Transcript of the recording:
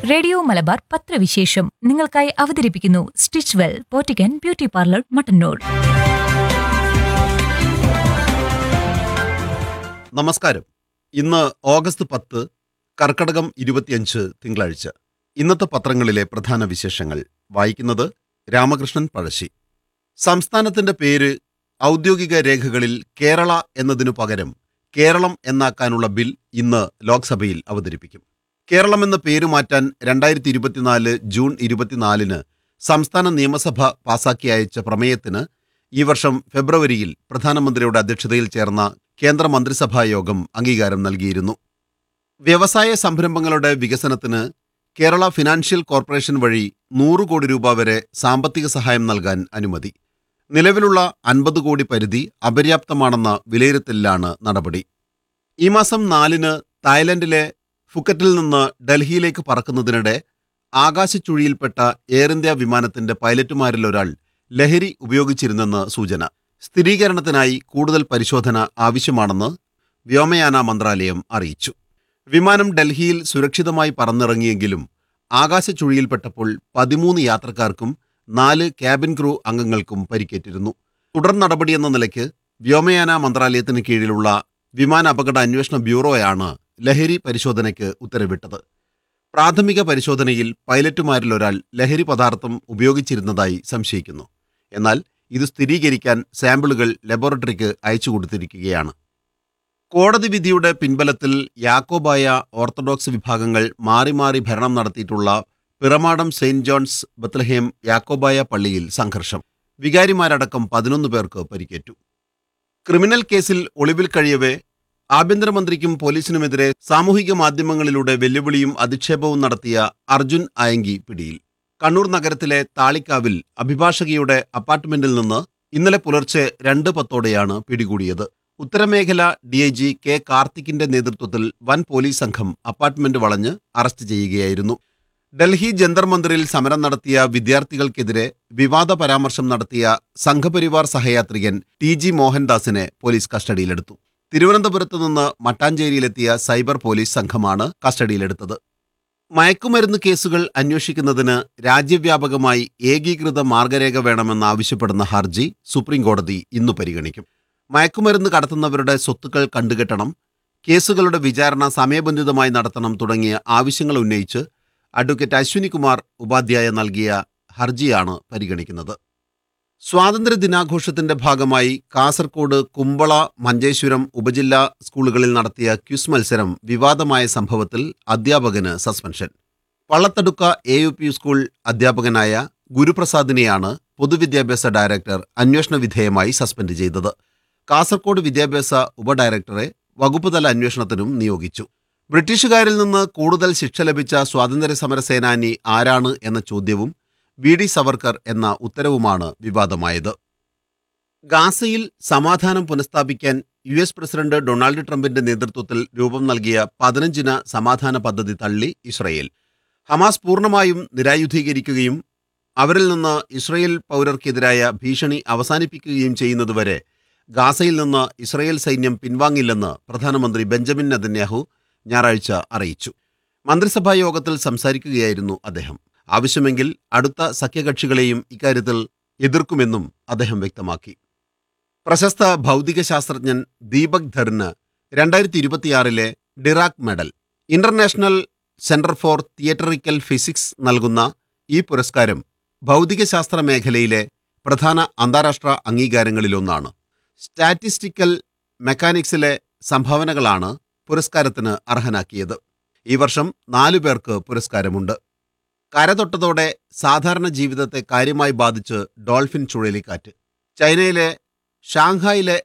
radio Malabar പത്രവിശേഷം നിങ്ങൾക്കായി അവതരിപ്പിക്കുന്നു സ്റ്റിച്ച് വെൽ പോറ്റിക്കൻ ബ്യൂട്ടി പാർലർ മട്ടന്നൂർ നമസ്കാരം ഇന്ന് ഓഗസ്റ്റ് പത്ത് കർക്കടകം ഇരുപത്തിയഞ്ച് തിങ്കളാഴ്ച ഇന്നത്തെ പത്രങ്ങളിലെ പ്രധാന വിശേഷങ്ങൾ വായിക്കുന്നത് രാമകൃഷ്ണൻ പഴശ്ശി സംസ്ഥാനത്തിന്റെ പേര് ഔദ്യോഗിക രേഖകളിൽ കേരള എന്നതിനു പകരം കേരളം എന്നാക്കാനുള്ള ബിൽ ഇന്ന് ലോക്സഭയിൽ അവതരിപ്പിക്കും കേരളം എന്ന പേര് മാറ്റാൻ രണ്ടായിരത്തി ഇരുപത്തിനാല് ജൂൺ ഇരുപത്തിനാലിന് സംസ്ഥാന നിയമസഭ പാസാക്കി അയച്ച പ്രമേയത്തിന് ഈ വർഷം ഫെബ്രുവരിയിൽ പ്രധാനമന്ത്രിയുടെ അധ്യക്ഷതയിൽ ചേർന്ന കേന്ദ്ര മന്ത്രിസഭാ യോഗം അംഗീകാരം നൽകിയിരുന്നു വ്യവസായ സംരംഭങ്ങളുടെ വികസനത്തിന് കേരള ഫിനാൻഷ്യൽ കോർപ്പറേഷൻ വഴി നൂറ് കോടി രൂപ വരെ സാമ്പത്തിക സഹായം നൽകാൻ അനുമതി നിലവിലുള്ള അൻപത് കോടി പരിധി അപര്യാപ്തമാണെന്ന വിലയിരുത്തലിലാണ് നടപടി ഈ മാസം നാലിന് തായ്ലൻഡിലെ ഫുക്കറ്റിൽ നിന്ന് ഡൽഹിയിലേക്ക് പറക്കുന്നതിനിടെ ആകാശച്ചുഴിയിൽപ്പെട്ട എയർ ഇന്ത്യ വിമാനത്തിന്റെ പൈലറ്റുമാരിൽ ഒരാൾ ലഹരി ഉപയോഗിച്ചിരുന്നെന്ന് സൂചന സ്ഥിരീകരണത്തിനായി കൂടുതൽ പരിശോധന ആവശ്യമാണെന്ന് വ്യോമയാന മന്ത്രാലയം അറിയിച്ചു വിമാനം ഡൽഹിയിൽ സുരക്ഷിതമായി പറന്നിറങ്ങിയെങ്കിലും ആകാശച്ചുഴിയിൽപ്പെട്ടപ്പോൾ പതിമൂന്ന് യാത്രക്കാർക്കും നാല് ക്യാബിൻ ക്രൂ അംഗങ്ങൾക്കും പരിക്കേറ്റിരുന്നു തുടർ നടപടിയെന്ന നിലയ്ക്ക് വ്യോമയാന മന്ത്രാലയത്തിന് കീഴിലുള്ള വിമാന അപകട അന്വേഷണ ബ്യൂറോയാണ് ലഹരി പരിശോധനയ്ക്ക് ഉത്തരവിട്ടത് പ്രാഥമിക പരിശോധനയിൽ പൈലറ്റുമാരിൽ ഒരാൾ ലഹരി പദാർത്ഥം ഉപയോഗിച്ചിരുന്നതായി സംശയിക്കുന്നു എന്നാൽ ഇത് സ്ഥിരീകരിക്കാൻ സാമ്പിളുകൾ ലബോറട്ടറിക്ക് അയച്ചു കൊടുത്തിരിക്കുകയാണ് കോടതി വിധിയുടെ പിൻബലത്തിൽ യാക്കോബായ ഓർത്തഡോക്സ് വിഭാഗങ്ങൾ മാറി മാറി ഭരണം നടത്തിയിട്ടുള്ള Piramadam saint John's Bethlehem Yakobaya പള്ളിയിൽ സംഘർഷം വികാരിമാരടക്കം പതിനൊന്ന് പേർക്ക് പരിക്കേറ്റു ക്രിമിനൽ കേസിൽ ഒളിവിൽ കഴിയവേ ആഭ്യന്തരമന്ത്രിക്കും പോലീസിനുമെതിരെ സാമൂഹിക മാധ്യമങ്ങളിലൂടെ വെല്ലുവിളിയും അധിക്ഷേപവും നടത്തിയ അർജുൻ ആയങ്കി പിടിയിൽ കണ്ണൂർ നഗരത്തിലെ താളിക്കാവിൽ അഭിഭാഷകയുടെ അപ്പാർട്ട്മെന്റിൽ നിന്ന് ഇന്നലെ പുലർച്ചെ രണ്ട് പത്തോടെയാണ് പിടികൂടിയത് ഉത്തരമേഖല ഡി ഐ ജി കെ കാർത്തിക്കിന്റെ നേതൃത്വത്തിൽ വൻ പോലീസ് സംഘം അപ്പാർട്ട്മെന്റ് വളഞ്ഞ് അറസ്റ്റ് ചെയ്യുകയായിരുന്നു ഡൽഹി ജന്തർ മന്ദിറിൽ സമരം നടത്തിയ വിദ്യാർത്ഥികൾക്കെതിരെ വിവാദ പരാമർശം നടത്തിയ സംഘപരിവാർ സഹയാത്രികൻ ടി ജി മോഹൻദാസിനെ പോലീസ് കസ്റ്റഡിയിലെടുത്തു തിരുവനന്തപുരത്ത് നിന്ന് മട്ടാഞ്ചേരിയിലെത്തിയ സൈബർ പോലീസ് സംഘമാണ് കസ്റ്റഡിയിലെടുത്തത് മയക്കുമരുന്ന് കേസുകൾ അന്വേഷിക്കുന്നതിന് രാജ്യവ്യാപകമായി ഏകീകൃത മാർഗരേഖ വേണമെന്നാവശ്യപ്പെടുന്ന ഹർജി സുപ്രീംകോടതി ഇന്ന് പരിഗണിക്കും മയക്കുമരുന്ന് കടത്തുന്നവരുടെ സ്വത്തുക്കൾ കണ്ടുകെട്ടണം കേസുകളുടെ വിചാരണ സമയബന്ധിതമായി നടത്തണം തുടങ്ങിയ ആവശ്യങ്ങൾ ഉന്നയിച്ച് അഡ്വക്കേറ്റ് അശ്വിനികുമാർ ഉപാധ്യായ നൽകിയ ഹർജിയാണ് പരിഗണിക്കുന്നത് സ്വാതന്ത്ര്യ ദിനാഘോഷത്തിന്റെ ഭാഗമായി കാസർകോട് കുമ്പള മഞ്ചേശ്വരം ഉപജില്ലാ സ്കൂളുകളിൽ നടത്തിയ ക്വിസ് മത്സരം വിവാദമായ സംഭവത്തിൽ അധ്യാപകന് suspension Pallathadukka A U P school അധ്യാപകനായ ഗുരുപ്രസാദിനെയാണ് പൊതുവിദ്യാഭ്യാസ ഡയറക്ടർ അന്വേഷണ വിധേയമായി സസ്പെൻഡ് ചെയ്തത് കാസർകോട് വിദ്യാഭ്യാസ ഉപഡയറക്ടറെ വകുപ്പുതല അന്വേഷണത്തിനും നിയോഗിച്ചു ബ്രിട്ടീഷുകാരിൽ നിന്ന് കൂടുതൽ ശിക്ഷ ലഭിച്ച സ്വാതന്ത്ര്യ സമര സേനാനി ആരാണ് എന്ന ചോദ്യവും വി ഡി സവർക്കർ എന്ന ഉത്തരവുമാണ് വിവാദമായത് ഗാസയിൽ സമാധാനം പുനഃസ്ഥാപിക്കാൻ യു എസ് പ്രസിഡന്റ് ഡൊണാൾഡ് ട്രംപിന്റെ നേതൃത്വത്തിൽ രൂപം നൽകിയ പതിനഞ്ചിന സമാധാന പദ്ധതി തള്ളി ഇസ്രയേൽ ഹമാസ് പൂർണ്ണമായും നിരായുധീകരിക്കുകയും അവരിൽ നിന്ന് ഇസ്രയേൽ പൗരർക്കെതിരായ ഭീഷണി അവസാനിപ്പിക്കുകയും ചെയ്യുന്നതുവരെ ഗാസയിൽ നിന്ന് ഇസ്രയേൽ സൈന്യം പിൻവാങ്ങില്ലെന്ന് പ്രധാനമന്ത്രി ബെഞ്ചമിൻ നെതന്യാഹു ഞായറാഴ്ച അറിയിച്ചു മന്ത്രിസഭാ യോഗത്തിൽ സംസാരിക്കുകയായിരുന്നു അദ്ദേഹം ആവശ്യമെങ്കിൽ അടുത്ത സഖ്യകക്ഷികളെയും ഇക്കാര്യത്തിൽ എതിർക്കുമെന്നും അദ്ദേഹം വ്യക്തമാക്കി പ്രശസ്ത ഭൗതിക ശാസ്ത്രജ്ഞൻ ദീപക് ധറിന് രണ്ടായിരത്തി ഇരുപത്തിയാറിലെ Dirac medal international centre for theoretical physics നൽകുന്ന ഈ പുരസ്കാരം ഭൗതികശാസ്ത്ര മേഖലയിലെ പ്രധാന അന്താരാഷ്ട്ര അംഗീകാരങ്ങളിലൊന്നാണ് സ്റ്റാറ്റിസ്റ്റിക്കൽ മെക്കാനിക്സിലെ സംഭാവനകളാണ് പുരസ്കാരത്തിന് അർഹനാക്കിയത് ഈ വർഷം നാലു പേർക്ക് പുരസ്കാരമുണ്ട് കരതൊട്ടതോടെ സാധാരണ ജീവിതത്തെ കാര്യമായി ബാധിച്ച് ഡോൾഫിൻ ചുഴലിക്കാറ്റ് ചൈനയിലെ ഷാങ്ഹായിലെ